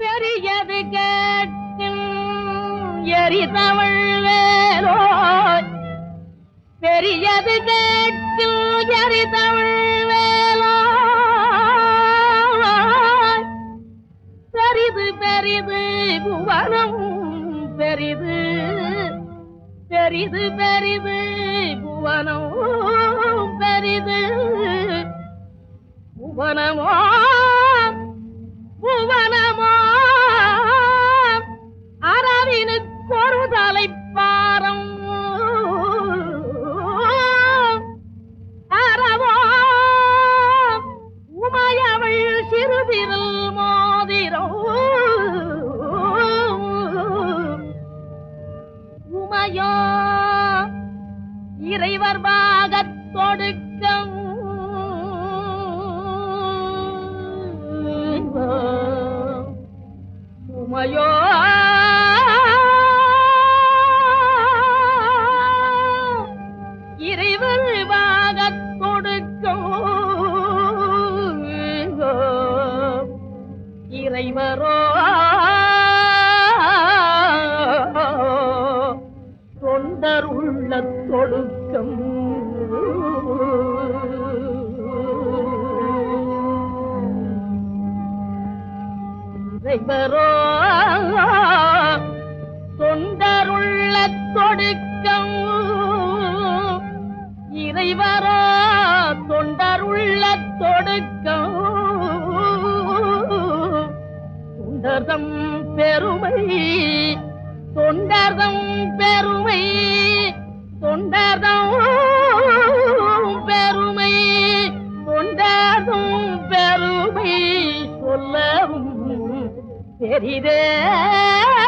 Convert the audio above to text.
பெரியது கேட்கும் எரிதவள் வேலோ பெரியது கேட்கும் எரிதவள் வேலோ பெரிது பெரிது புவனம் பெரிது பெரிது பெரிது புவனம் பெரிது புவனமோ புவனமோ அரவினுக்கு ஒரு தலைப்பாரம் அறவோ உமையவள் சிறுவிரல் மோதிரம் உமையோ இறைவர் பாகத் தொடுக்கம் உமையோ இறைவர் பாகத் தொடுக்கம் இறைவரோ தொண்டர் உள்ள தொடுக்கம் இறைவரோ தொண்டருள்ள தொடுக்கம் இறைவரோ தொண்டருள்ள தொடுக்கம் தொண்டர்தம் பெருமை தொண்டர்தம் பெருமை தொண்டர்தம் பெருமை தொண்டர்தம் பெருமை சொல்லவும் பெரிதே